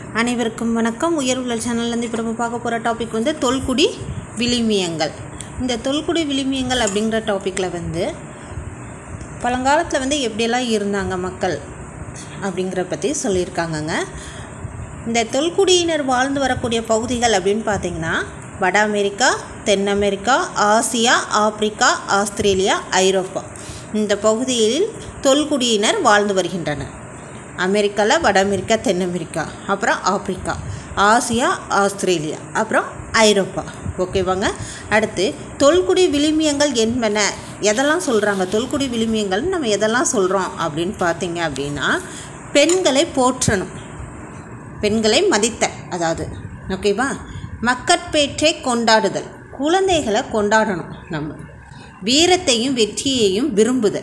அனைவருக்கும் வணக்கம் உயர்வுள்ள சேனல்லேருந்து இப்போ நம்ம பார்க்க போகிற டாபிக் வந்து தொல்குடி விளிமியங்கள் இந்த தொல்குடி விளிமியங்கள் அப்படிங்கிற டாப்பிக்கில் வந்து பழங்காலத்தில் வந்து எப்படியெல்லாம் இருந்தாங்க மக்கள் அப்படிங்கிற பற்றி சொல்லியிருக்காங்கங்க இந்த தொல்குடியினர் வாழ்ந்து வரக்கூடிய பகுதிகள் அப்படின்னு பார்த்தீங்கன்னா வட அமெரிக்கா தென் America Asia Africa Australia Europe இந்த பகுதியில் தொல்குடியினர் வாழ்ந்து வருகின்றனர் அமெரிக்காவில் வட அமெரிக்கா தென் அமெரிக்கா அப்புறம் ஆப்பிரிக்கா ஆசியா ஆஸ்திரேலியா அப்புறம் ஐரோப்பா ஓகேவாங்க அடுத்து தொல்குடி விளிமியங்கள் என்பன எதெல்லாம் சொல்கிறாங்க தொல்குடி விளிமியங்கள்னு நம்ம எதெல்லாம் சொல்கிறோம் அப்படின்னு பார்த்தீங்க அப்படின்னா பெண்களை போற்றணும் பெண்களை மதித்த அதாவது ஓகேவா மக்கட்பேற்றை கொண்டாடுதல் குழந்தைகளை கொண்டாடணும் நம்ம வீரத்தையும் வெற்றியையும் விரும்புதல்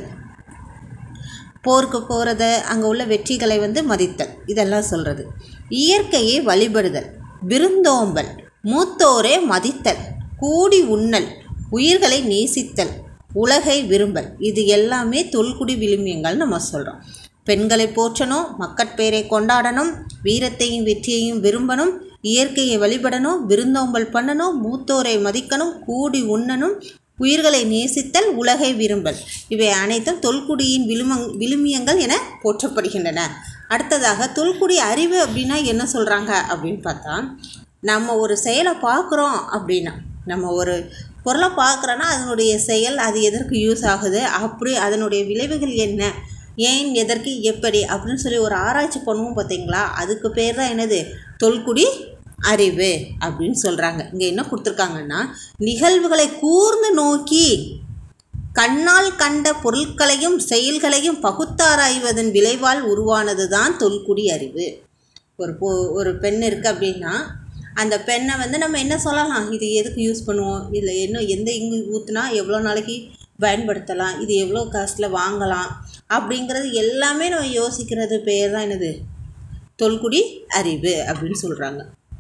போருக்கு போகிறத அங்கே உள்ள வெற்றிகளை வந்து மதித்தல் இதெல்லாம் சொல்கிறது இயற்கையை வழிபடுதல் விருந்தோம்பல் மூத்தோரே மதித்தல் கூடி உண்ணல் உயிர்களை நேசித்தல் உலகை விரும்பல் இது எல்லாமே தொல்குடி விளிமியங்கள் நம்ம சொல்கிறோம் பெண்களை போற்றணும் மக்கட்பேரை கொண்டாடணும் வீரத்தையும் வெற்றியையும் விரும்பணும் இயற்கையை வழிபடணும் விருந்தோம்பல் பண்ணணும் மூத்தோரை மதிக்கணும் கூடி உண்ணணும் உயிர்களை நேசித்தல் உலகை விரும்பல் இவை அனைத்தும் தொல்குடியின் விழுமங் விழுமியங்கள் என போற்றப்படுகின்றன அடுத்ததாக தொல்குடி அறிவு அப்படின்னா என்ன சொல்கிறாங்க அப்படின்னு பார்த்தா நம்ம ஒரு செயலை பார்க்குறோம் அப்படின்னா நம்ம ஒரு பொருளை பார்க்குறோன்னா அதனுடைய செயல் அது எதற்கு யூஸ் ஆகுது அப்படி அதனுடைய விளைவுகள் என்ன ஏன் எதற்கு எப்படி அப்படின்னு சொல்லி ஒரு ஆராய்ச்சி பண்ணுவோம் பார்த்தீங்களா அதுக்கு பேர் தான் என்னது தொல்குடி அறிவு அப்படின்னு சொல்கிறாங்க இங்கே என்ன கொடுத்துருக்காங்கன்னா நிகழ்வுகளை கூர்ந்து நோக்கி கண்ணால் கண்ட பொருட்களையும் செயல்களையும் பகுத்தாராய்வதன் விளைவால் உருவானது தான் தொல்குடி அறிவு ஒரு பொ ஒரு பெண் இருக்குது அப்படின்னா அந்த பெண்ணை வந்து நம்ம என்ன சொல்லலாம் இது எதுக்கு யூஸ் பண்ணுவோம் இதில் என்ன எந்த இங்கு ஊற்றுனா எவ்வளோ நாளைக்கு பயன்படுத்தலாம் இது எவ்வளோ காஸ்ட்டில் வாங்கலாம் அப்படிங்கிறது எல்லாமே நம்ம யோசிக்கிறது பேர் தான் என்னது தொல்குடி அறிவு அப்படின்னு சொல்கிறாங்க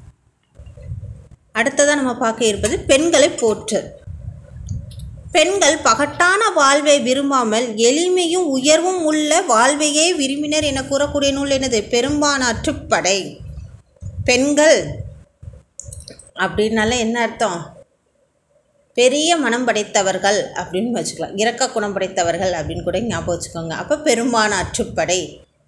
அடுத்ததாக நம்ம பார்க்க இருப்பது பெண்களை போற்று பெண்கள் பகட்டான வாழ்வை விரும்பாமல் எளிமையும் உயர்வும் உள்ள வாழ்வையே விரும்பினர் என கூறக்கூடிய நூல் என்னது பெரும்பானாற்றுப்படை பெண்கள் அப்படின்னால என்ன அர்த்தம் பெரிய மனம் படைத்தவர்கள் அப்படின்னு வச்சுக்கலாம் இரக்க குணம் படைத்தவர்கள் அப்படின்னு கூட ஞாபகம் வச்சுக்கோங்க அப்போ பெரும்பானாற்றுப்படை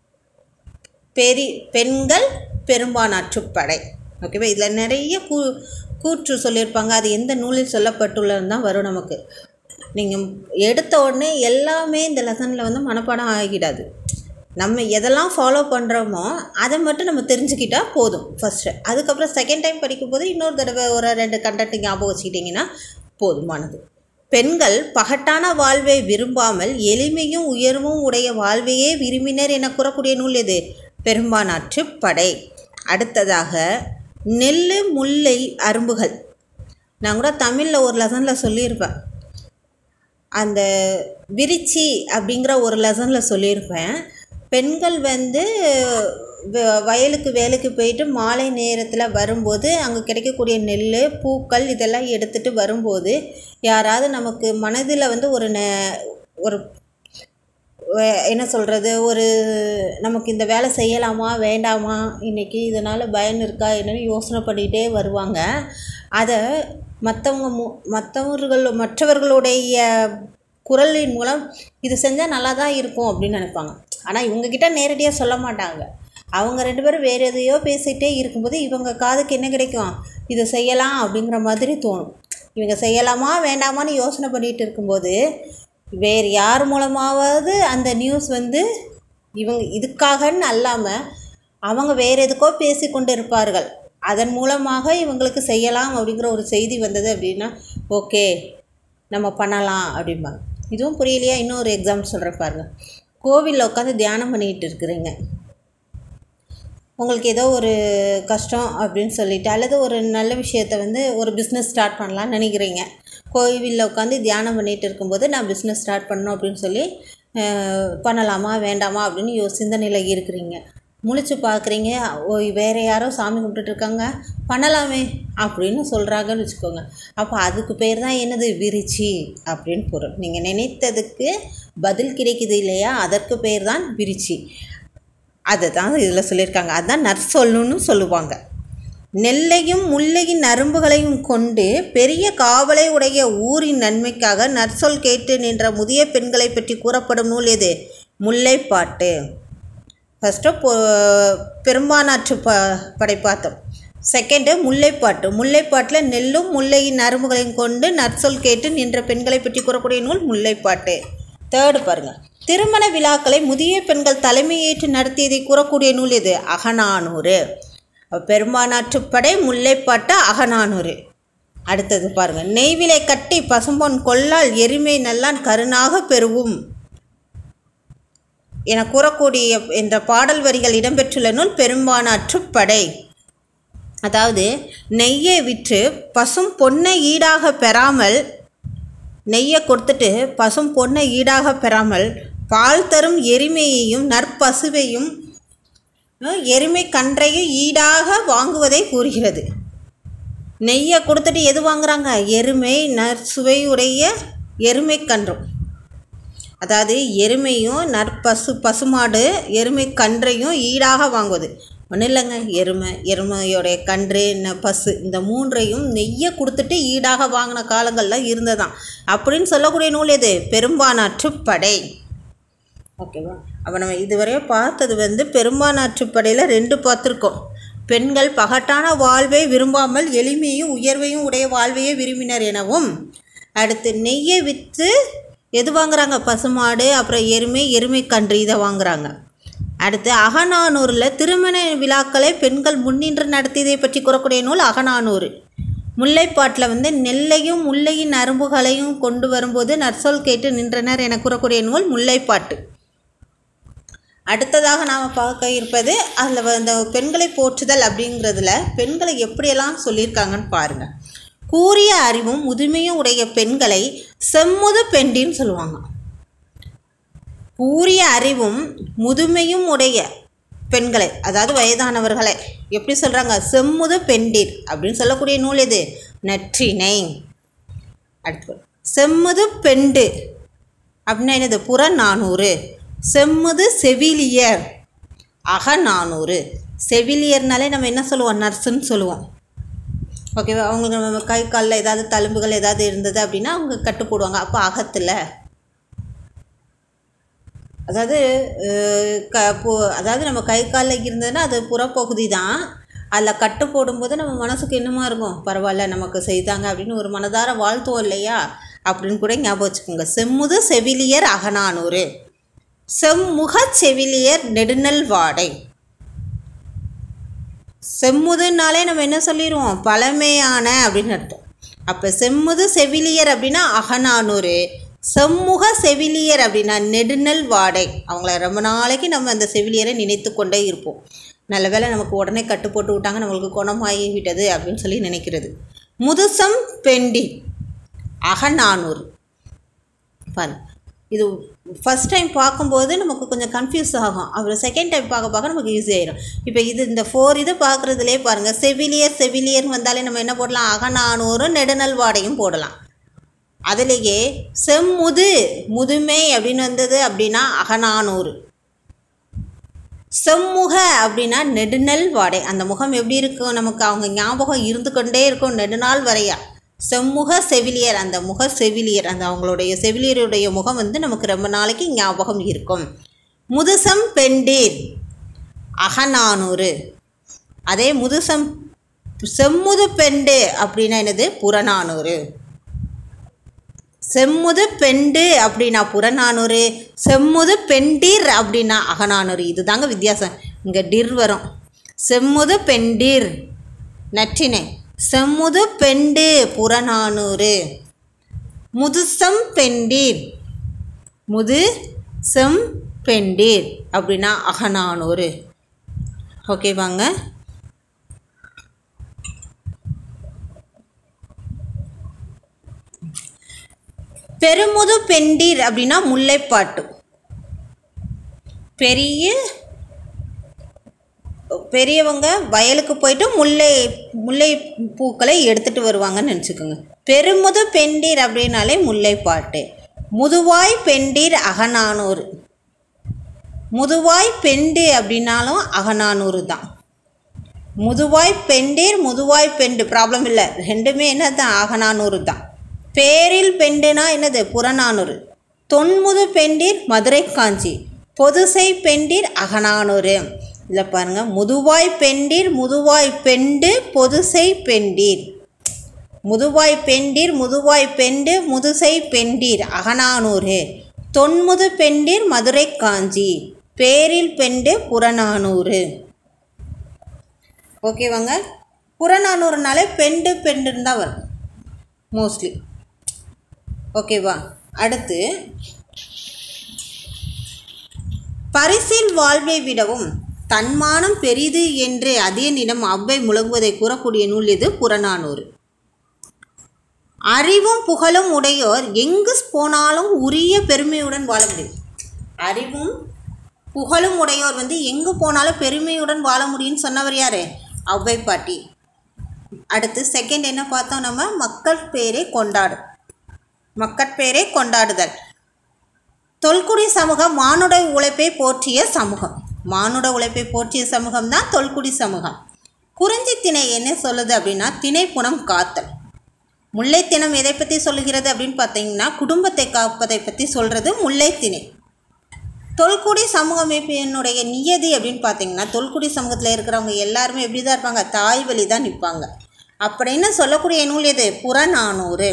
பெரி பெண்கள் பெரும்பானாற்றுப்படை ஓகேவா இதில் நிறைய கூ கூற்று சொல்லியிருப்பாங்க அது எந்த நூலில் சொல்லப்பட்டுள்ளதுன்னு தான் வரும் நமக்கு நீங்கள் எடுத்த உடனே எல்லாமே இந்த லெசனில் வந்து மனப்பாடம் ஆகிடாது நம்ம எதெல்லாம் ஃபாலோ பண்ணுறோமோ அதை மட்டும் நம்ம தெரிஞ்சுக்கிட்டால் போதும் ஃபஸ்ட்டு அதுக்கப்புறம் செகண்ட் டைம் படிக்கும்போது இன்னொரு தடவை ஒரு ரெண்டு கண்டென்ட் ஞாபகம் வச்சுக்கிட்டிங்கன்னா போதுமானது பெண்கள் பகட்டான வாழ்வை விரும்பாமல் எளிமையும் உயர்வும் உடைய வாழ்வையே விரும்பினர் என கூறக்கூடிய நூல் எது பெரும்பானாற்று படை அடுத்ததாக நெல் முல்லை அரும்புகள் நான் கூட தமிழில் ஒரு லெசனில் சொல்லியிருப்பேன் அந்த விரிச்சி அப்படிங்கிற ஒரு லெசனில் சொல்லியிருப்பேன் பெண்கள் வந்து வயலுக்கு வேலைக்கு போயிட்டு மாலை நேரத்தில் வரும்போது அங்கே கிடைக்கக்கூடிய நெல் பூக்கள் இதெல்லாம் எடுத்துகிட்டு வரும்போது யாராவது நமக்கு மனதில் வந்து ஒரு ந ஒரு என்ன சொல்கிறது ஒரு நமக்கு இந்த வேலை செய்யலாமா வேண்டாமா இன்றைக்கி இதனால் பயன் இருக்கா என்னென்னு யோசனை பண்ணிகிட்டே வருவாங்க அதை மற்றவங்க மு மற்றவர்கள் மற்றவர்களுடைய குரலின் மூலம் இது செஞ்சால் நல்லா தான் இருக்கும் அப்படின்னு நினைப்பாங்க ஆனால் இவங்கக்கிட்ட நேரடியாக சொல்ல மாட்டாங்க அவங்க ரெண்டு பேரும் வேறு எதையோ பேசிகிட்டே இருக்கும்போது இவங்க காதுக்கு என்ன கிடைக்கும் இதை செய்யலாம் அப்படிங்கிற மாதிரி தோணும் இவங்க செய்யலாமா வேண்டாமான்னு யோசனை பண்ணிகிட்டு இருக்கும்போது வேறு யார் மூலமாவது அந்த நியூஸ் வந்து இவங்க இதுக்காகன்னு அல்லாமல் அவங்க வேறு எதுக்கோ பேசி கொண்டு இருப்பார்கள் அதன் மூலமாக இவங்களுக்கு செய்யலாம் அப்படிங்கிற ஒரு செய்தி வந்தது அப்படின்னா ஓகே நம்ம பண்ணலாம் அப்படிம்பாங்க இதுவும் புரியலையா இன்னொரு எக்ஸாம்பிள் சொல்கிறேன் பாருங்கள் கோவிலில் உட்காந்து தியானம் பண்ணிகிட்டு இருக்கிறீங்க உங்களுக்கு ஏதோ ஒரு கஷ்டம் அப்படின்னு சொல்லிட்டு அல்லது ஒரு நல்ல விஷயத்த வந்து ஒரு பிஸ்னஸ் ஸ்டார்ட் பண்ணலான்னு நினைக்கிறீங்க கோவிலில் உட்காந்து தியானம் பண்ணிகிட்டு இருக்கும்போது நான் பிஸ்னஸ் ஸ்டார்ட் பண்ணணும் அப்படின்னு சொல்லி பண்ணலாமா வேண்டாமா அப்படின்னு யோ சிந்தனையில் இருக்கிறீங்க முழிச்சு பார்க்குறீங்க ஓ வேறு யாரோ சாமி கும்பிட்டுட்ருக்காங்க பண்ணலாமே அப்படின்னு சொல்கிறாங்கன்னு வச்சுக்கோங்க அப்போ அதுக்கு பேர் தான் என்னது விரிச்சி அப்படின்னு பொருள் நீங்கள் நினைத்ததுக்கு பதில் கிடைக்குது இல்லையா அதற்கு பேர் தான் விரிச்சி அதுதான் இதில் சொல்லியிருக்காங்க அதுதான் நற்சொல்லுன்னு சொல்லுவாங்க நெல்லையும் முல்லையின் நரம்புகளையும் கொண்டு பெரிய காவலை உடைய ஊரின் நன்மைக்காக நற்சொல் கேட்டு நின்ற முதிய பெண்களை பற்றி கூறப்படும் நூல் எது முல்லைப்பாட்டு ஃபஸ்ட்டு பொ பெரும்பானாற்று ப படை பார்த்தோம் செகண்டு முல்லைப்பாட்டு முல்லைப்பாட்டில் நெல்லும் முல்லையின் நரம்புகளையும் கொண்டு நற்சொல் கேட்டு நின்ற பெண்களை பற்றி கூறக்கூடிய நூல் முல்லைப்பாட்டு தேர்டு பாருங்கள் திருமண விழாக்களை முதிய பெண்கள் தலைமையேற்று நடத்தியதை கூறக்கூடிய நூல் எது அகநானூறு பெரும்பானாற்றுப்படை முல்லைப்பாட்டு அகநானூறு அடுத்தது பாருங்கள் நெய்விலை கட்டி பசும்பொன் கொல்லால் எருமை நல்லான் கருணாக பெறுவும் என கூறக்கூடிய என்ற பாடல் வரிகள் இடம்பெற்றுள்ள நூல் பெரும்பானாற்றுப்படை அதாவது நெய்யை விற்று பசும் பொன்னை ஈடாக பெறாமல் நெய்யை கொடுத்துட்டு பசும் பொன்னை ஈடாக பெறாமல் பால் தரும் எருமையையும் நற்பசுவையும் எருமை கன்றையும் ஈடாக வாங்குவதை கூறுகிறது நெய்யை கொடுத்துட்டு எது வாங்குறாங்க எருமை நற்சுவையுடைய எருமை கன்றும் அதாவது எருமையும் நற்பசு பசுமாடு எருமை கன்றையும் ஈடாக வாங்குவது ஒன்றும் இல்லைங்க எருமை எருமையோடைய கன்று ந பசு இந்த மூன்றையும் நெய்யை கொடுத்துட்டு ஈடாக வாங்கின காலங்களில் இருந்ததான் அப்படின்னு சொல்லக்கூடிய நூல் எது பெரும்பானாற்றுப்படை ஓகேவா அப்போ நம்ம இதுவரையும் பார்த்தது வந்து பெரும்பானாற்றுப்படையில் ரெண்டு பார்த்துருக்கோம் பெண்கள் பகட்டான வாழ்வை விரும்பாமல் எளிமையும் உயர்வையும் உடைய வாழ்வையே விரும்பினர் எனவும் அடுத்து நெய்யை விற்று எது வாங்குறாங்க பசுமாடு அப்புறம் எருமை எருமை கன்று இதை வாங்குறாங்க அடுத்து அகநானூரில் திருமண விழாக்களை பெண்கள் முன்னின்று நடத்தியதை பற்றி கூறக்கூடிய நூல் அகநானூறு முல்லைப்பாட்டில் வந்து நெல்லையும் முல்லையின் நரம்புகளையும் கொண்டு வரும்போது நற்சொல் கேட்டு நின்றனர் என கூறக்கூடிய நூல் முல்லைப்பாட்டு அடுத்ததாக நாம் பார்க்க இருப்பது அதில் அந்த பெண்களை போற்றுதல் அப்படிங்கிறதுல பெண்களை எப்படியெல்லாம் சொல்லியிருக்காங்கன்னு பாருங்கள் கூறிய அறிவும் முதுமையும் உடைய பெண்களை செம்முது பெண்டின்னு சொல்லுவாங்க கூறிய அறிவும் முதுமையும் உடைய பெண்களை அதாவது வயதானவர்களை எப்படி சொல்கிறாங்க செம்முது பெண்டிர் அப்படின்னு சொல்லக்கூடிய நூல் எது நற்றினை அடுத்து செம்முது பெண்டு அப்படின்னா என்னது புறநானூறு செம்முது செவிலியர் அகநானூறு செவிலியர்னாலே நம்ம என்ன சொல்லுவோம் நர்ஸுன்னு சொல்லுவோம் ஓகேவா அவங்க நம்ம கை காலில் ஏதாவது தழும்புகள் ஏதாவது இருந்தது அப்படின்னா அவங்க கட்டு போடுவாங்க அப்போ அகத்தில் அதாவது க போ அதாவது நம்ம கை காலில் இருந்ததுன்னா அது புறப்பகுதி தான் அதில் கட்டு போடும்போது நம்ம மனசுக்கு என்னமா இருக்கும் பரவாயில்ல நமக்கு செய்தாங்க அப்படின்னு ஒரு மனதார வாழ்த்துவோம் இல்லையா அப்படின்னு கூட ஞாபகம் வச்சுக்கோங்க செம்முது செவிலியர் அகநானூறு செம்முக செவிலியர் நெடுநல் வாடை செம்முதுனாலே நம்ம என்ன சொல்லிடுவோம் பழமையான அப்படின்னு அர்த்தம் அப்போ செம்முது செவிலியர் அப்படின்னா அகநானூறு செம்முக செவிலியர் அப்படின்னா நெடுநல் வாடை அவங்கள ரொம்ப நாளைக்கு நம்ம அந்த செவிலியரை நினைத்து கொண்டே இருப்போம் நல்ல வேளை நமக்கு உடனே கட்டு போட்டு விட்டாங்க நம்மளுக்கு குணமாகி விட்டது அப்படின்னு சொல்லி நினைக்கிறது முதுசம் பெண்டி அகநானூறு பாரு இது ஃபஸ்ட் டைம் பார்க்கும்போது நமக்கு கொஞ்சம் கன்ஃபியூஸ் ஆகும் அப்புறம் செகண்ட் டைம் பார்க்க பார்க்க நமக்கு ஈஸி ஆயிடும் இப்போ இது இந்த ஃபோர் இது பார்க்குறதுலே பாருங்கள் செவிலியர் செவிலியர்னு வந்தாலே நம்ம என்ன போடலாம் அகநானூறு நெடுநல் வாடையும் போடலாம் அதுலேயே செம்முது முதுமை அப்படின்னு வந்தது அப்படின்னா அகநானூறு செம்முக அப்படின்னா நெடுநல் வாடை அந்த முகம் எப்படி இருக்கும் நமக்கு அவங்க ஞாபகம் இருந்து கொண்டே இருக்கும் நெடுநாள் வரையா செம்முக செவிலியர் அந்த முக செவிலியர் அந்த அவங்களுடைய செவிலியருடைய முகம் வந்து நமக்கு ரொம்ப நாளைக்கு ஞாபகம் இருக்கும் முதுசம் பெண்டீர் அகநானூறு அதே முதுசம் செம்முது பெண்டு அப்படின்னா என்னது புறநானூறு செம்முது பெண்டு அப்படின்னா புறநானூறு செம்முது பெண்டீர் அப்படின்னா அகநானூறு இதுதாங்க வித்தியாசம் இங்கே டிர் வரும் செம்முது பெண்டீர் நற்றினை செம்முது பெண்டு புறநானூறு முதுசம் பெண்டீர் முது செம் பெண்டீர் அப்படின்னா அகநானூறு ஓகேவாங்க பெருமுது பெண்டீர் அப்படின்னா முல்லைப்பாட்டு பெரிய பெரியவங்க வயலுக்கு போயிட்டு முல்லை முல்லை பூக்களை எடுத்துகிட்டு வருவாங்கன்னு நினச்சிக்கோங்க பெருமுது பெண்டீர் அப்படின்னாலே முல்லைப்பாட்டு முதுவாய் பெண்டீர் அகநானூறு முதுவாய் பெண்டு அப்படின்னாலும் அகநானூறு தான் முதுவாய் பெண்டீர் முதுவாய் பெண்டு ப்ராப்ளம் இல்லை ரெண்டுமே என்னது தான் அகநானூறு தான் பேரில் பெண்டுனா என்னது புறநானூறு தொன்முது பெண்டீர் மதுரை காஞ்சி பொதுசை பெண்டீர் அகநானூறு இதில் பாருங்கள் முதுவாய் பெண்டீர் முதுவாய் பெண்டு பொதுசை பெண்டீர் முதுவாய் பெண்டீர் முதுவாய் பெண்டு முதுசை பெண்டீர் அகநானூறு தொன்முது பெண்டீர் மதுரை காஞ்சி பேரில் பெண்டு புறநானூறு ஓகேவாங்க புறநானூறுனாலே பெண்டு பெண்டுன்னு தான் வரும் மோஸ்ட்லி ஓகேவா அடுத்து பரிசில் வாழ்வை விடவும் தன்மானம் பெரிது என்று அதேனிடம் அவ்வை முழங்குவதை கூறக்கூடிய நூல் இது புறநானூறு அறிவும் புகழும் உடையோர் எங்கு போனாலும் உரிய பெருமையுடன் வாழ முடியும் அறிவும் புகழும் உடையோர் வந்து எங்கு போனாலும் பெருமையுடன் வாழ முடியும்னு சொன்னவர் யார் ஔவை பாட்டி அடுத்து செகண்ட் என்ன பார்த்தோம் நம்ம மக்கள் பேரை கொண்டாடு மக்கட்பேரை கொண்டாடுதல் தொல்குடி சமூகம் மானுட உழைப்பை போற்றிய சமூகம் மானுட உழைப்பை போற்றிய சமூகம் தான் தொல்குடி சமூகம் குறிஞ்சி திணை என்ன சொல்லுது அப்படின்னா திணைப்புணம் காத்தல் முல்லைத்திணம் எதை பற்றி சொல்லுகிறது அப்படின்னு பார்த்தீங்கன்னா குடும்பத்தை காப்பதை பற்றி சொல்கிறது முல்லைத்திணை தொல்குடி சமூக அமைப்பினுடைய நியதி அப்படின்னு பார்த்தீங்கன்னா தொல்குடி சமூகத்தில் இருக்கிறவங்க எல்லாருமே எப்படி தான் இருப்பாங்க தாய் வழி தான் நிற்பாங்க அப்படின்னு சொல்லக்கூடிய நூல் எது புறநானூறு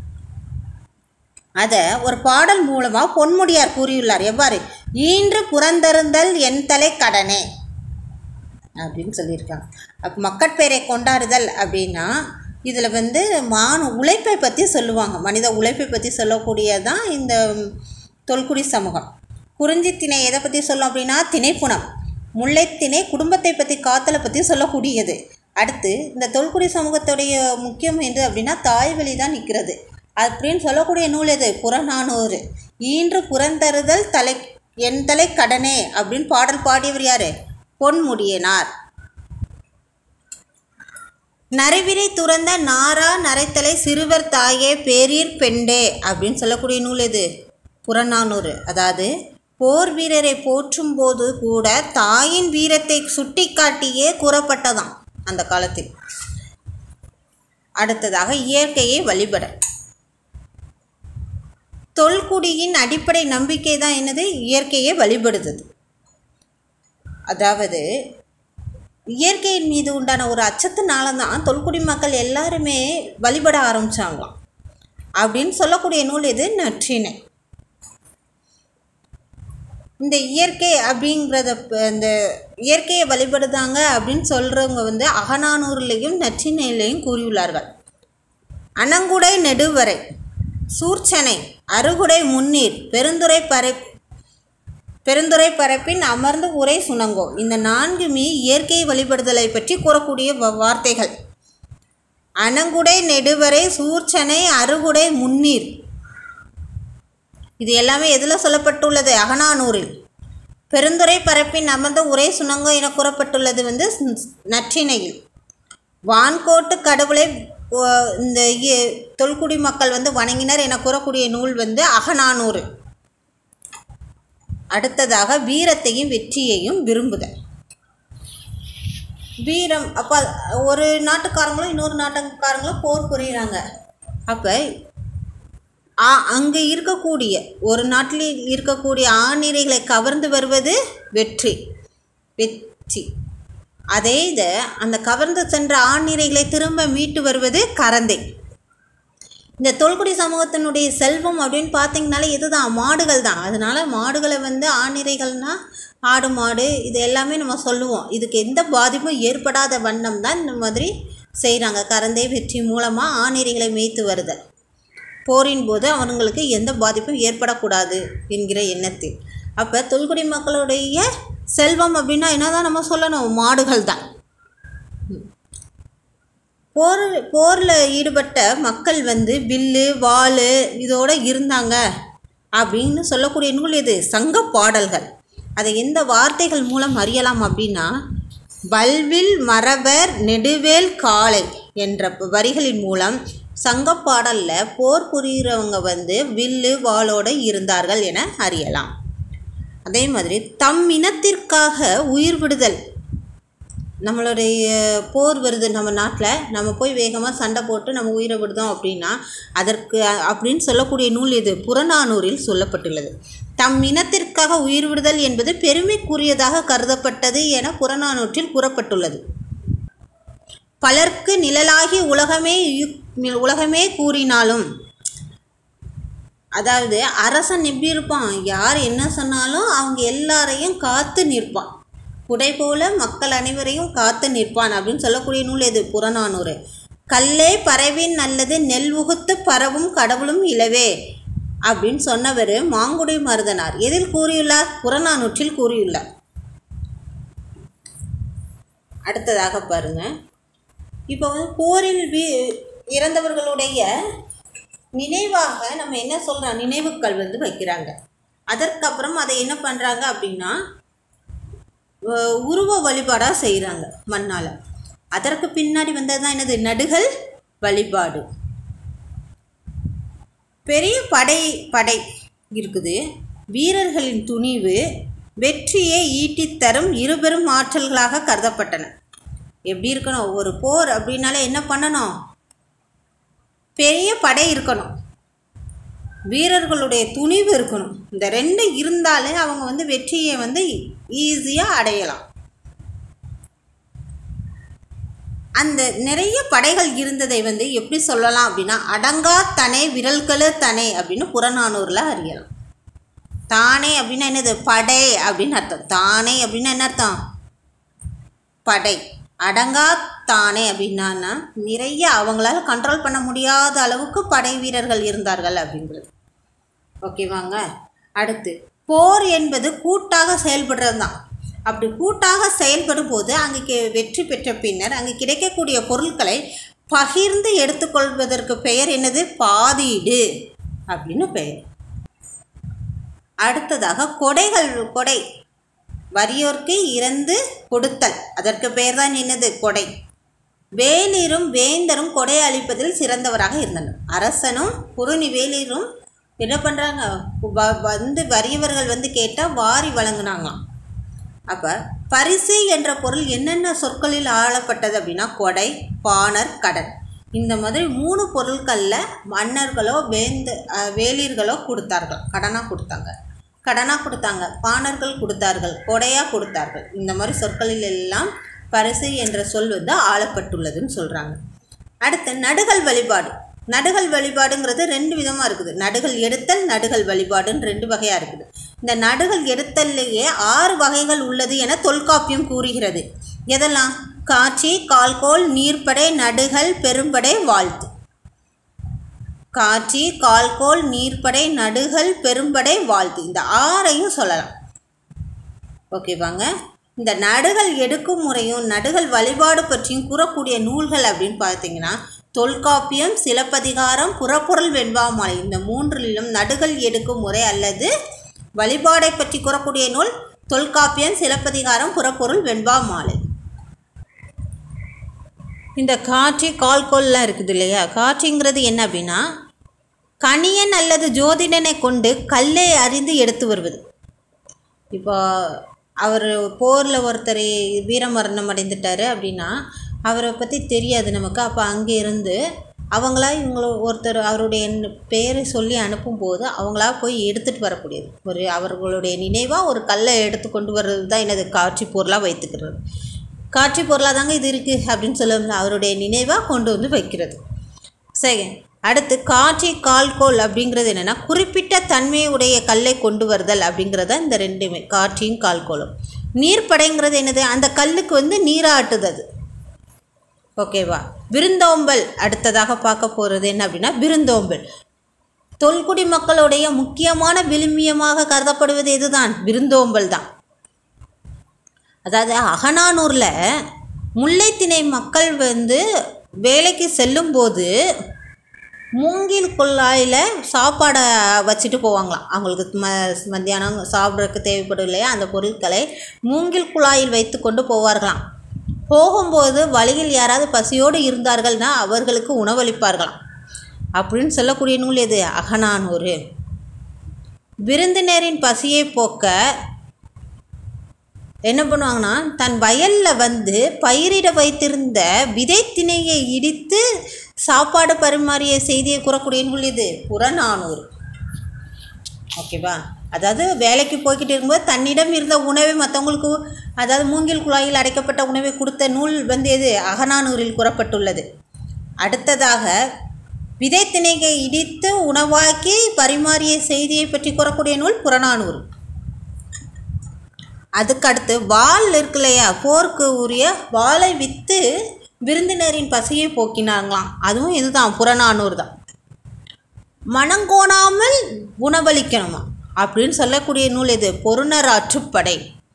அதை ஒரு பாடல் மூலமாக பொன்முடியார் கூறியுள்ளார் எவ்வாறு ஈன்று புறந்தருந்தல் என் தலை கடனே அப்படின்னு சொல்லியிருக்காங்க அப்போ மக்கட்பேரை கொண்டாடுதல் அப்படின்னா இதில் வந்து மானு உழைப்பை பற்றி சொல்லுவாங்க மனித உழைப்பை பற்றி சொல்லக்கூடியதான் இந்த தொல்குடி சமூகம் குறிஞ்சி திணை எதை பற்றி சொல்லும் அப்படின்னா திணைப்புணம் முல்லைத்திணை குடும்பத்தை பற்றி காத்தலை பற்றி சொல்லக்கூடியது அடுத்து இந்த தொல்குடி சமூகத்துடைய முக்கியம் என்று அப்படின்னா தாய் வழி தான் நிற்கிறது அப்படின்னு சொல்லக்கூடிய நூல் எது புறநானூறு ஈன்று புறந்தருதல் தலை என் தலை கடனே அப்படின்னு பாடல் பாடியவர் யார் பொன்முடியனார் நரைவிரை துறந்த நாரா நரைத்தலை சிறுவர் தாயே பேரீர் பெண்டே அப்படின்னு சொல்லக்கூடிய நூல் எது புறநானூறு அதாவது போர் வீரரை போற்றும் போது கூட தாயின் வீரத்தை சுட்டிக்காட்டியே கூறப்பட்டதாம் அந்த காலத்தில் அடுத்ததாக இயற்கையை வழிபட தொல்குடியின் அடிப்படை நம்பிக்கை தான் என்னது இயற்கையை வழிபடுறது அதாவது இயற்கையின் மீது உண்டான ஒரு அச்சத்தினால தான் தொல்குடி மக்கள் எல்லாருமே வழிபட ஆரம்பித்தாங்களாம் அப்படின்னு சொல்லக்கூடிய நூல் இது நற்றினை இந்த இயற்கை அப்படிங்கிறத ப- இந்த இயற்கையை வழிபடுதாங்க அப்படின்னு சொல்கிறவங்க வந்து அகநானூறுலேயும் நற்றினையிலையும் கூறியுள்ளார்கள் அணங்குடை நெடுவரை சூர்ச்சனை அருகுடை முன்னீர் பெருந்துறை பறை பெருந்துறை பரப்பின் அமர்ந்து உரை சுணங்கோ இந்த நான்குமே இயற்கை வழிபடுதலை பற்றி கூறக்கூடிய வ- வார்த்தைகள் அணங்குடை நெடுவரை சூர்ச்சனை அருகுடை முன்னீர் இது எல்லாமே எதில் சொல்லப்பட்டுள்ளது அகநானூரில் பெருந்துறை பரப்பின் அமர்ந்த உரை சுணங்கோ என கூறப்பட்டுள்ளது வந்து ஸ்- நற்றிணையில் வான்கோட்டு கடவுளை ஓ, இந்த இ- தொல்குடி மக்கள் வந்து வணங்கினர் என கூறக்கூடிய நூல் வந்து அகநானூறு அடுத்ததாக வீரத்தையும் வெற்றியையும் விரும்புதல் வீரம் அப்போ ஒரு நாட்டுக்காரங்களும் இன்னொரு நாட்டுக்காரங்களும் போர் புரியுறாங்க அப்போ அங்கே இருக்கக்கூடிய ஒரு நாட்டில் இருக்கக்கூடிய ஆணிரைகளை கவர்ந்து வருவது வெற்றி வெற்றி அதே இதை அந்த கவர்ந்து சென்ற ஆணிரைகளை திரும்ப மீட்டு வருவது கரந்தை இந்த தொல்குடி சமூகத்தினுடைய செல்வம் அப்படின்னு பார்த்தீங்கனாலே இதுதான் மாடுகள் தான் அதனால மாடுகளை வந்து ஆணிரைகள்னா ஆடு மாடு இது எல்லாமே நம்ம சொல்லுவோம் இதுக்கு எந்த பாதிப்பும் ஏற்படாத வண்ணம் தான் இந்த மாதிரி செய்கிறாங்க கரந்தை வெற்றி மூலமாக ஆணிரைகளை மேய்த்து வருதல் போரின் போது அவங்களுக்கு எந்த பாதிப்பும் ஏற்படக்கூடாது என்கிற எண்ணத்தில் அப்போ தொல்குடி மக்களுடைய செல்வம் அப்படின்னா என்னதான் நம்ம சொல்லணும் மாடுகள் தான் போர் போரில் ஈடுபட்ட மக்கள் வந்து வில்லு வாள் இதோட இருந்தாங்க அப்படின்னு சொல்லக்கூடிய நூல் இது சங்க பாடல்கள் அதை எந்த வார்த்தைகள் மூலம் அறியலாம் அப்படின்னா வல்வில் மறவர் நெடுவேல் காளை என்ற வரிகளின் மூலம் சங்க பாடலில் போர் புரிகிறவங்க வந்து வில்லு வாளோடு இருந்தார்கள் என அறியலாம் அதே மாதிரி தம் இனத்திற்காக உயிர் விடுதல் நம்மளுடைய போர் வருது நம்ம நாட்டில் நம்ம போய் வேகமாக சண்டை போட்டு நம்ம உயிரை விடுதோம் அப்படின்னா அதற்கு அப்படின்னு சொல்லக்கூடிய நூல் இது புறநானூரில் சொல்லப்பட்டுள்ளது தம் இனத்திற்காக உயிர் விடுதல் என்பது பெருமைக்குரியதாக கருதப்பட்டது என புறநானூற்றில் கூறப்பட்டுள்ளது பலர்க்கு நிழலாகி உலகமே யு- உலகமே கூறினாலும் அதாவது அரசன் எப்படி இருப்பான் யார் என்ன சொன்னாலும் அவங்க எல்லாரையும் காத்து நிற்பான் குடை போல மக்கள் அனைவரையும் காத்து நிற்பான் அப்படின்னு சொல்லக்கூடிய நூல் எது புறநானூறு கல்லே பறவின் நல்லது நெல் உகுத்து பரவும் கடவுளும் இலவே அப்படின்னு சொன்னவர் மாங்குடி மருதனார் எதில் கூறியுள்ளார் புறநானூற்றில் கூறியுள்ளார் அடுத்ததாக பாருங்க இப்போ வந்து போரில் வீ இறந்தவர்களுடைய நினைவாக நம்ம என்ன சொல்கிறோம் நினைவுக்கள் வந்து வைக்கிறாங்க அதற்கப்புறம் அதை என்ன பண்ணுறாங்க அப்படின்னா அஹ் உருவ வழிபாடாக செய்கிறாங்க மண்ணால் அதற்கு பின்னாடி வந்தது தான் என்னது நடுகள் வழிபாடு பெரிய படை படை இருக்குது வீரர்களின் துணிவு வெற்றியை ஈட்டித் தரும் இருபெரும் ஆற்றல்களாக கருதப்பட்டன எப்படி இருக்கணும் ஒரு போர் அப்படின்னாலே என்ன பண்ணணும் பெரிய படை இருக்கணும் வீரர்களுடைய துணிவு இருக்கணும் இந்த ரெண்டு இருந்தாலே அவங்க வந்து வெற்றியை வந்து ஈஸியாக அடையலாம் அந்த நிறைய படைகள் இருந்ததை வந்து எப்படி சொல்லலாம் அப்படின்னா அடங்கா தனே விரல்களு தனே அப்படின்னு புறநானூரில் அறியலாம் தானே அப்படின்னா என்னது படை அப்படின்னு அர்த்தம் தானே அப்படின்னா என்ன அர்த்தம் படை அடங்கா தானே அப்படின்னா நிறைய அவங்களால கண்ட்ரோல் பண்ண முடியாத அளவுக்கு படை வீரர்கள் இருந்தார்கள் அப்படிங்கிறது ஓகேவாங்க அடுத்து போர் என்பது கூட்டாக செயல்படுறது தான் அப்படி கூட்டாக செயல்படும் போது அங்கே கி- வெற்றி பெற்ற பின்னர் அங்கே கிடைக்கக்கூடிய பொருட்களை பகிர்ந்து எடுத்துக்கொள்வதற்கு பெயர் என்னது பாதீடு அப்படின்னு பெயர் அடுத்ததாக கொடைகள் கொடை வறியோர்க்கு இறந்து கொடுத்தல் அதற்கு பெயர் தான் என்னது கொடை வேலிரும் வேந்தரும் கொடை அளிப்பதில் சிறந்தவராக இருந்தனர் அரசனும் குறுநி வேலிரும் என்ன பண்ணுறாங்க வந்து வறியவர்கள் வந்து கேட்டால் வாரி வழங்குனாங்களாம் அப்போ பரிசு என்ற பொருள் என்னென்ன சொற்களில் ஆளப்பட்டது அப்படின்னா கொடை பாணர் கடன் இந்த மாதிரி மூணு பொருட்களில் மன்னர்களோ வேந்த அஹ், வேலிர்களோ கொடுத்தார்கள் கடனாக கொடுத்தாங்க கடனாக கொடுத்தாங்க பாணர்கள் கொடுத்தார்கள் கொடையாக கொடுத்தார்கள் இந்த மாதிரி சொற்களில் எல்லாம் பரிசு என்ற சொல் வந்து ஆளப்பட்டுள்ளதுன்னு சொல்கிறாங்க அடுத்து நடுகள் வழிபாடு நடுகள் வழிபாடுங்கிறது ரெண்டு விதமாக இருக்குது நடுகள் எடுத்தல் நடுகள் வழிபாடுன்னு ரெண்டு வகையாக இருக்குது இந்த நடுகள் எடுத்தல்லையே ஆறு வகைகள் உள்ளது என தொல்காப்பியம் கூறுகிறது எதெல்லாம் காட்சி கால்கோல் நீர்ப்படை நடுகள் பெரும்படை வாழ்த்து காட்சி கால்கோல் நீர்ப்படை நடுகள் பெரும்படை வாழ்த்து இந்த ஆறையும் சொல்லலாம் ஓகேவாங்க இந்த நடுகள் எடுக்கும் முறையும் நடுகள் வழிபாடு பற்றியும் கூறக்கூடிய நூல்கள் அப்படின்னு பார்த்தீங்கன்னா தொல்காப்பியம் சிலப்பதிகாரம் புறப்பொருள் வெண்பாமாலை இந்த மூன்றிலும் நடுகள் எடுக்கும் முறை அல்லது வழிபாடை பற்றி கூறக்கூடிய நூல் தொல்காப்பியம் சிலப்பதிகாரம் புறப்பொருள் வெண்பாமாலை இந்த காட்சி கால்கோல்லாம் இருக்குது இல்லையா காட்சிங்கிறது என்ன அப்படின்னா கணியன் அல்லது ஜோதிடனை கொண்டு கல்லை அறிந்து எடுத்து வருவது இப்போ அவர் போரில் ஒருத்தர் வீரமரணம் அடைந்துட்டார் அப்படின்னா அவரை பற்றி தெரியாது நமக்கு அப்போ அங்கே இருந்து அவங்களா இவங்கள ஒருத்தர் அவருடைய ந- பேரை சொல்லி அனுப்பும்போது அவங்களா போய் எடுத்துகிட்டு வரக்கூடியது ஒரு அவர்களுடைய நினைவாக ஒரு கல்லை எடுத்து கொண்டு வர்றது தான் என்னது காட்சி பொருளாக வைத்துக்கிறது காட்சி பொருளாக தாங்க இது இருக்குது அப்படின்னு சொல்லுவோம்ல அவருடைய நினைவாக கொண்டு வந்து வைக்கிறது சரி அடுத்து காட்சி கால்கோல் அப்படிங்கிறது என்னென்னா குறிப்பிட்ட தன்மையுடைய கல்லை கொண்டு வருதல் அப்படிங்கிறத இந்த ரெண்டுமே காட்சியும் கால்கோலும் நீர்ப்படைங்கிறது என்னது அந்த கல்லுக்கு வந்து நீராட்டுதது ஓகேவா விருந்தோம்பல் அடுத்ததாக பார்க்க போகிறது என்ன அப்படின்னா விருந்தோம்பல் தொல்குடி மக்களுடைய முக்கியமான விழுமியமாக கருதப்படுவது இதுதான் விருந்தோம்பல் தான் அதாவது அகநானூரில் முல்லைத்திணை மக்கள் வந்து வேலைக்கு செல்லும்போது மூங்கில் குழாயில் சாப்பாடை வச்சுட்டு போவாங்களாம் அவங்களுக்கு ம மத்தியானம் சாப்பிட்றதுக்கு தேவைப்படும் இல்லையா அந்த பொருட்களை மூங்கில் குழாயில் வைத்து கொண்டு போவார்களாம் போகும்போது வழியில் யாராவது பசியோடு இருந்தார்கள்னா அவர்களுக்கு உணவளிப்பார்களாம் அப்படின்னு சொல்லக்கூடிய நூல் எது அகநானூறு விருந்தினரின் பசியை போக்க என்ன பண்ணுவாங்கன்னா தன் வயலில் வந்து பயிரிட வைத்திருந்த விதை திணையை இடித்து சாப்பாடு பரிமாறிய செய்தியை கூறக்கூடிய நூல் இது புறநானூறு ஓகேவா அதாவது வேலைக்கு போய்கிட்டு இருக்கும்போது தன்னிடம் இருந்த உணவை மற்றவங்களுக்கு அதாவது மூங்கில் குழாயில் அடைக்கப்பட்ட உணவை கொடுத்த நூல் வந்து எது அகநானூரில் கூறப்பட்டுள்ளது அடுத்ததாக விதை திணையை இடித்து உணவாக்கி பரிமாறிய செய்தியை பற்றி கூறக்கூடிய நூல் புறநானூறு அதுக்கடுத்து வாள் இருக்கு இல்லையா போருக்கு உரிய வாளை விற்று விருந்தினரின் பசியை போக்கினாங்களாம் அதுவும் இதுதான் புறநானூறு தான் மனங்கோணாமல் உணவளிக்கணுமா அப்படின்னு சொல்லக்கூடிய நூல் இது பொருணர் ஆற்றுப்படை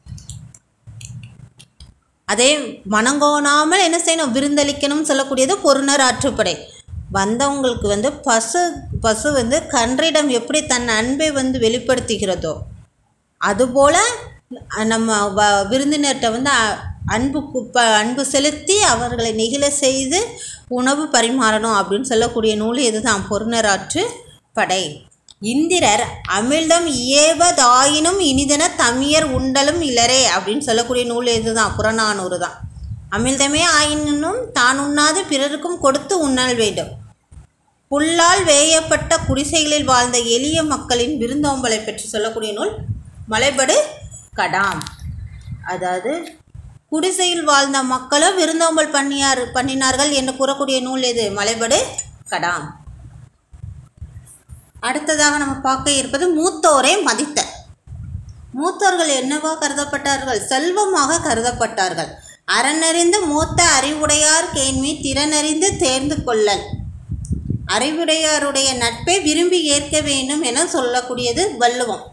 அதே மனங்கோணாமல் என்ன செய்யணும் விருந்தளிக்கணும்னு சொல்லக்கூடியது பொருணர் ஆற்றுப்படை வந்தவங்களுக்கு வந்து பசு பசு வந்து கன்றிடம் எப்படி தன் அன்பை வந்து வெளிப்படுத்துகிறதோ அதுபோல் நம்ம வ விருந்தினர்கிட்ட வந்து அ- அன்பு குப்ப அன்பு செலுத்தி அவர்களை நெகிழ செய்து உணவு பரிமாறணும் அப்படின்னு சொல்லக்கூடிய நூல் இதுதான் பொருணராற்று படை இந்திரர் அமிழ்தம் ஏவதாயினும் இனிதன தமியர் உண்டலும் இலரே அப்படின்னு சொல்லக்கூடிய நூல் இதுதான் புறநானூறு தான் அமிழ்தமே ஆயினும் தான் உண்ணாது பிறருக்கும் கொடுத்து உண்ணல் வேண்டும் புல்லால் வேயப்பட்ட குடிசைகளில் வாழ்ந்த எளிய மக்களின் விருந்தோம்பலை பற்றி சொல்லக்கூடிய நூல் மலைபடு கடாம் அதாவது குடிசையில் வாழ்ந்த மக்களும் விருந்தோம்பல் பண்ணியார் பண்ணினார்கள் என்று கூறக்கூடிய நூல் எது மலைபடு கடாம் அடுத்ததாக நம்ம பார்க்க இருப்பது மூத்தோரை மதித்த மூத்தோர்கள் என்னவா கருதப்பட்டார்கள் செல்வமாக கருதப்பட்டார்கள் அறனறிந்து மூத்த அறிவுடையார் கேண்மி திறனறிந்து தேர்ந்து கொள்ளல் அறிவுடையாருடைய நட்பை விரும்பி ஏற்க வேண்டும் என சொல்லக்கூடியது வள்ளுவம்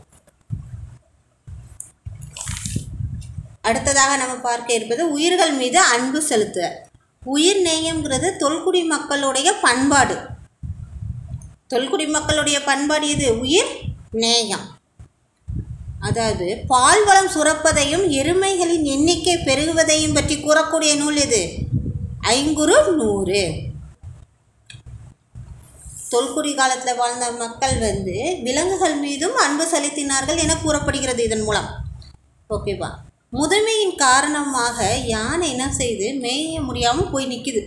அடுத்ததாக நம்ம பார்க்க இருப்பது உயிர்கள் மீது அன்பு செலுத்துதல் உயிர் நேயம்ங்கிறது தொல்குடி மக்களுடைய பண்பாடு தொல்குடி மக்களுடைய பண்பாடு இது உயிர் நேயம் அதாவது பால் வளம் சுரப்பதையும் எருமைகளின் எண்ணிக்கை பெருகுவதையும் பற்றி கூறக்கூடிய நூல் இது ஐங்குறு நூறு தொல்குடி காலத்தில் வாழ்ந்த மக்கள் வந்து விலங்குகள் மீதும் அன்பு செலுத்தினார்கள் என கூறப்படுகிறது இதன் மூலம் ஓகேவா முதுமையின் காரணமாக யானை என்ன செய்து மேய முடியாமல் போய் நிற்குது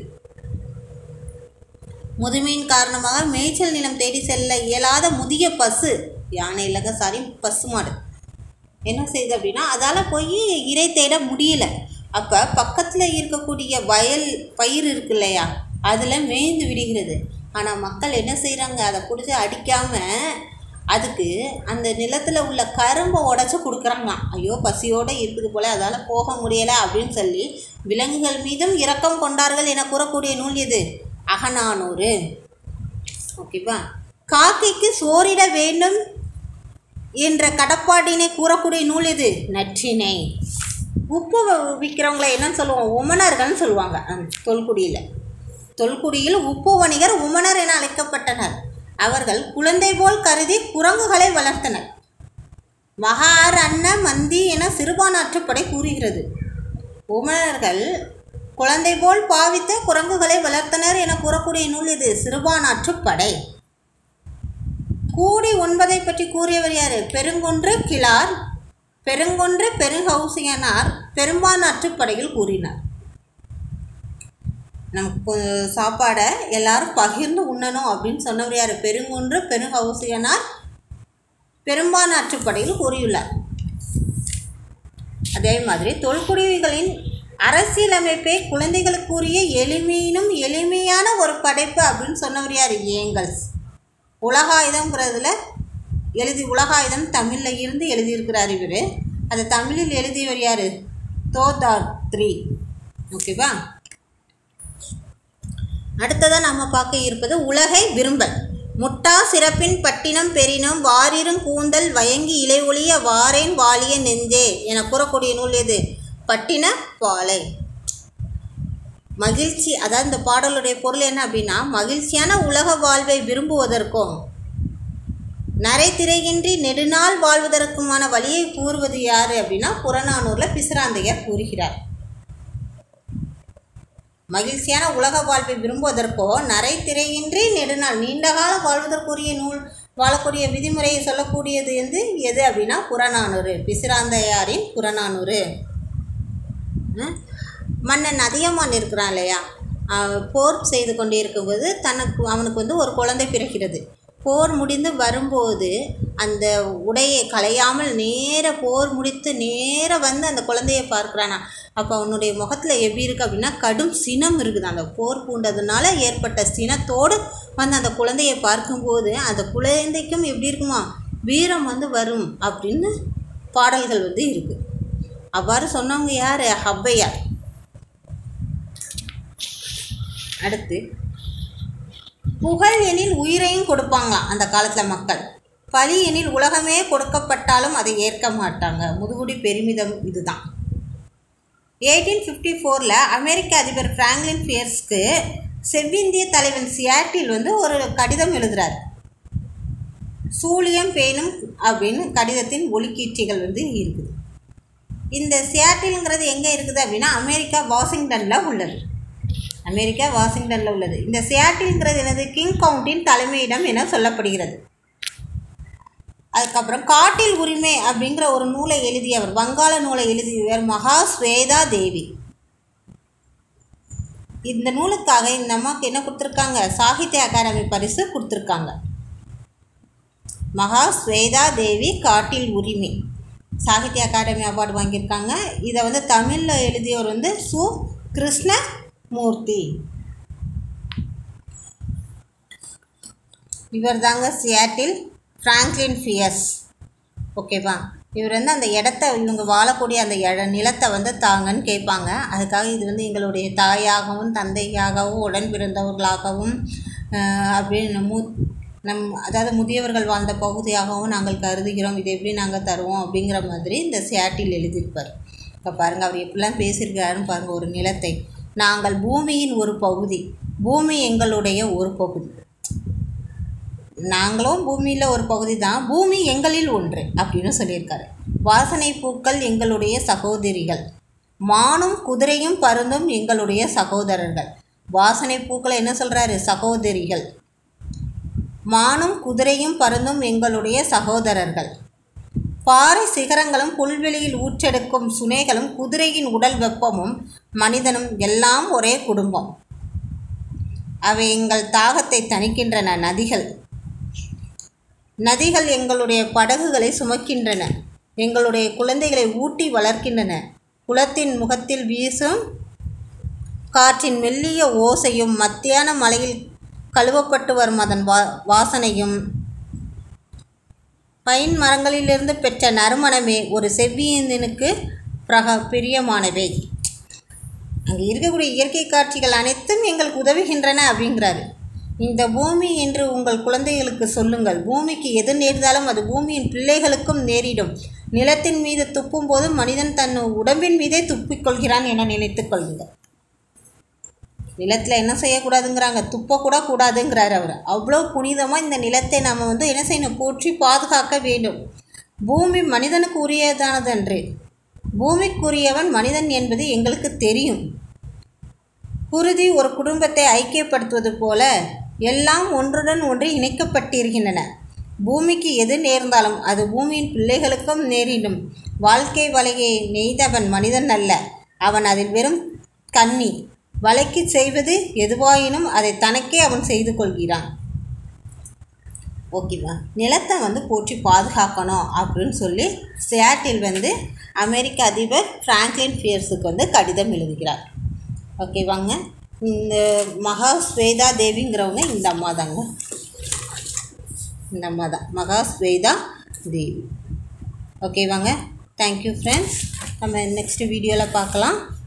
முதுமையின் காரணமாக மேய்ச்சல் நிலம் தேடி செல்ல இயலாத முதிய பசு யானை இல்லைங்க சாரி பசுமாடு என்ன செய்யுது அப்படின்னா அதால் போய் இறை தேட முடியல அப்போ பக்கத்தில் இருக்கக்கூடிய வயல் பயிர் இருக்கு இல்லையா அதில் மேய்ந்து விடுகிறது ஆனால் மக்கள் என்ன செய்கிறாங்க அதை பிடிச்சி அடிக்காமல் அதுக்கு அந்த நிலத்தில் உள்ள கரும்பை உடச்சி கொடுக்குறாங்களாம் ஐயோ பசியோடு இருக்குது போல அதால் போக முடியலை அப்படின்னு சொல்லி விலங்குகள் மீதும் இரக்கம் கொண்டார்கள் என கூறக்கூடிய நூல் எது அகநானூறு ஓகேவா காக்கைக்கு சோறிட வேண்டும் என்ற கடப்பாட்டினை கூறக்கூடிய நூல் எது நற்றினை உப்பு வ- விற்கிறவங்கள என்னன்னு சொல்லுவோம் உமனர்கள்னு சொல்லுவாங்க அந்த தொல்குடியில் தொல்குடியில் உப்பு வணிகர் உமனர் என அழைக்கப்பட்டனர் அவர்கள் குழந்தை போல் கருதி குரங்குகளை வளர்த்தனர் மகார் அன்ன மந்தி என சிறுபானாற்றுப்படை கூறுகிறது உமனர்கள் குழந்தை போல் பாவித்து குரங்குகளை வளர்த்தனர் என கூறக்கூடிய நூல் இது சிறுபானாற்றுப்படை கூடி உண்பதை பற்றி கூறியவர் யார் பெருங்கொன்று கிளார் பெருங்கொன்று பெருங்கௌசியனார் பெரும்பானாற்றுப்படையில் கூறினார் நமக்கு சாப்பாடை எல்லாரும் பகிர்ந்து உண்ணணும் அப்படின்னு சொன்னவர் யார் பெருங்கொன்று பெருங்கௌசியனார் பெரும்பானாற்றுப்படையில் கூறியுள்ளார் அதே மாதிரி தொல்குடிகளின் அரசியலமைப்பை குழந்தைகளுக்குரிய எளிமையினும் எளிமையான ஒரு படைப்பு அப்படின்னு சொன்னவர் யார் ஏங்கல்ஸ் உலகாயுதம்ங்கிறதுல எழுதி உலகாயுதம் தமிழில் இருந்து எழுதியிருக்கிறார் இவர் அதை தமிழில் எழுதியவர் யார் தோதாத்ரி ஓகேவா அடுத்ததாக நம்ம பார்க்க இருப்பது உலகை விரும்பல் முட்டா சிறப்பின் பட்டினம் பெரினும் வாரிரும் கூந்தல் வயங்கி இலை ஒளிய வாரேன் வாலிய நெஞ்சே என கூறக்கூடிய நூல் எது பட்டின பாலை மகிழ்ச்சி அதாவது இந்த பாடலுடைய பொருள் என்ன அப்படின்னா மகிழ்ச்சியான உலக வாழ்வை விரும்புவதற்கும் நரை திரையின்றி நெடுநாள் வாழ்வதற்குமான வழியை கூறுவது யார் அப்படின்னா புறநானூரில் பிசிராந்தையர் கூறுகிறார் மகிழ்ச்சியான உலக வாழ்வை விரும்புவதற்கோ நரை திரையின்றி நெடுநாள் நீண்ட காலம் வாழ்வதற்குரிய நூல் வாழக்கூடிய விதிமுறையை சொல்லக்கூடியது வந்து எது அப்படின்னா புறநானூறு பிசிராந்தையாரின் புறநானூறு ம்? மன்னன் அதியமான் இருக்கிறான் இல்லையா அவன் போர் செய்து கொண்டு இருக்கும்போது தனக்கு அவனுக்கு வந்து ஒரு குழந்தை பிறக்கிறது போர் முடிந்து வரும்போது அந்த உடையை களையாமல் நேர போர் முடித்து நேர வந்து அந்த குழந்தையை பார்க்குறானா அப்போ அவனுடைய முகத்தில் எப்படி இருக்குது அப்படின்னா கடும் சினம் இருக்குது அந்த போர் பூண்டதுனால ஏற்பட்ட சினத்தோடு வந்து அந்த குழந்தையை பார்க்கும்போது அந்த குழந்தைக்கும் எப்படி இருக்குமா வீரம் வந்து வரும் அப்படின்னு பாடல்கள் வந்து இருக்குது அவ்வாறு சொன்னவங்க யார் ஹவ்வையார் அடுத்து புகழ் எனில் உயிரையும் கொடுப்பாங்களாம் அந்த காலத்தில் மக்கள் பழி எனில் உலகமே கொடுக்கப்பட்டாலும் அதை ஏற்க மாட்டாங்க முதுகுடி பெருமிதம் இதுதான் எயிட்டீன் ஃபிஃப்டி ஃபோரில் அமெரிக்க அதிபர் ஃப்ராங்க்லின் ஃபியர்ஸ்க்கு செவ்விந்திய தலைவன் சியாட்டில் வந்து ஒரு கடிதம் எழுதுறார் சூழியம் பேணும் அப்படின்னு கடிதத்தின் ஒலிக்கீட்சிகள் வந்து இருக்குது இந்த சியாட்டில்ங்கிறது எங்கே இருக்குது அப்படின்னா அமெரிக்கா வாஷிங்டனில் உள்ளது அமெரிக்கா வாஷிங்டனில் உள்ளது இந்த சியாட்டில்ங்கிறது என்னது கிங் கவுண்டின் தலைமையிடம் என சொல்லப்படுகிறது அதுக்கப்புறம் காட்டில் உரிமை அப்படிங்கிற ஒரு நூலை எழுதியவர் வங்காள நூலை எழுதியவர் மகா ஸ்வேதா தேவி இந்த நூலுக்காக இந்த அம்மாவுக்கு என்ன கொடுத்துருக்காங்க சாகித்ய அகாடமி பரிசு கொடுத்துருக்காங்க மகா ஸ்வேதா தேவி காட்டில் உரிமை சாகித்ய அகாடமி அவார்டு வாங்கியிருக்காங்க இதை வந்து தமிழில் எழுதியவர் வந்து சு கிருஷ்ணமூர்த்தி இவர் தாங்க சியாட்டில் ஃப்ராங்க்லின் ஃபியர்ஸ் ஓகேவா இவர் வந்து அந்த இடத்த இவங்க வாழக்கூடிய அந்த இட நிலத்தை வந்து தாங்கன்னு கேட்பாங்க அதுக்காக இது வந்து எங்களுடைய தாயாகவும் தந்தையாகவும் உடன் பிறந்தவர்களாகவும் ஆஹ், அப்படின்னு மூ நம் அதாவது முதியவர்கள் வாழ்ந்த பகுதியாகவும் நாங்கள் கருதுகிறோம் இதை எப்படி நாங்கள் தருவோம் அப்படிங்கிற மாதிரி இந்த சியாட்டில் எழுதியிருப்பார் இப்போ பாருங்கள் அவர் எப்படிலாம் பேசியிருக்காருன்னு பாருங்கள் ஒரு நிலத்தை நாங்கள் பூமியின் ஒரு பகுதி பூமி எங்களுடைய ஒரு பகுதி நாங்களும் பூமியில் ஒரு பகுதி தான் பூமி எங்களில் ஒன்று அப்படின்னு சொல்லியிருக்காரு வாசனை பூக்கள் எங்களுடைய சகோதரிகள் மானும் குதிரையும் பருந்தும் எங்களுடைய சகோதரர்கள் வாசனை பூக்களை என்ன சொல்கிறாரு சகோதரிகள் மானும் குதிரையும் பருந்தும் எங்களுடைய சகோதரர்கள் பாறை சிகரங்களும் புல்வெளியில் ஊற்றெடுக்கும் சுனைகளும் குதிரையின் உடல் வெப்பமும் மனிதனும் எல்லாம் ஒரே குடும்பம் அவை எங்கள் தாகத்தை தணிக்கின்றன நதிகள் நதிகள் எங்களுடைய படகுகளை சுமக்கின்றன எங்களுடைய குழந்தைகளை ஊட்டி வளர்க்கின்றன குளத்தின் முகத்தில் வீசும் காற்றின் மெல்லிய ஓசையும் மத்தியான மலையில் கழுவப்பட்டு வரும் அதன் வா வாசனையும் பைன் மரங்களிலிருந்து பெற்ற நறுமணமே ஒரு செவ்வியந்தனுக்கு பிரக பிரியமானவை அங்கே இருக்கக்கூடிய இயற்கை காட்சிகள் அனைத்தும் எங்களுக்கு உதவுகின்றன அப்படிங்கிறாரு இந்த பூமி என்று உங்கள் குழந்தைகளுக்கு சொல்லுங்கள் பூமிக்கு எது நேர்ந்தாலும் அது பூமியின் பிள்ளைகளுக்கும் நேரிடும் நிலத்தின் மீது துப்பும் போது மனிதன் தன் உடம்பின் மீதே துப்பிக் கொள்கிறான் என நினைத்துக் கொள்ளுங்கள் நிலத்தில் என்ன செய்யக்கூடாதுங்கிறாங்க துப்பக்கூட கூடாதுங்கிறார் அவர் அவ்வளோ புனிதமாக இந்த நிலத்தை நாம் வந்து என்ன செய்யணும் போற்றி பாதுகாக்க வேண்டும் பூமி மனிதனுக்கு உரியதானதன்று பூமிக்குரியவன் மனிதன் என்பது எங்களுக்கு தெரியும் குருதி ஒரு குடும்பத்தை ஐக்கியப்படுத்துவது போல எல்லாம் ஒன்றுடன் ஒன்று இணைக்கப்பட்டிருக்கின்றன பூமிக்கு எது நேர்ந்தாலும் அது பூமியின் பிள்ளைகளுக்கும் நேரிடும் வாழ்க்கை வலையை நெய்தவன் மனிதன் அல்ல அவன் அதில் வெறும் கண்ணி வலைக்கு செய்வது எதுவாயினும் அதை தனக்கே அவன் செய்து கொள்கிறான் ஓகேவா நிலத்தை வந்து போற்றி பாதுகாக்கணும் அப்படின்னு சொல்லி சியாட்டில் வந்து அமெரிக்க அதிபர் ஃப்ராங்க்லின் ஃபியர்ஸுக்கு வந்து கடிதம் எழுதுகிறார் ஓகேவாங்க இந்த மகா ஸ்வேதா தேவிங்கிறவங்க இந்த அம்மா தாங்க இந்த அம்மா தான் மகா ஸ்வேதா தேவி ஓகேவாங்க தேங்க்யூ ஃப்ரெண்ட்ஸ் நம்ம நெக்ஸ்ட் வீடியோவில் பார்க்கலாம்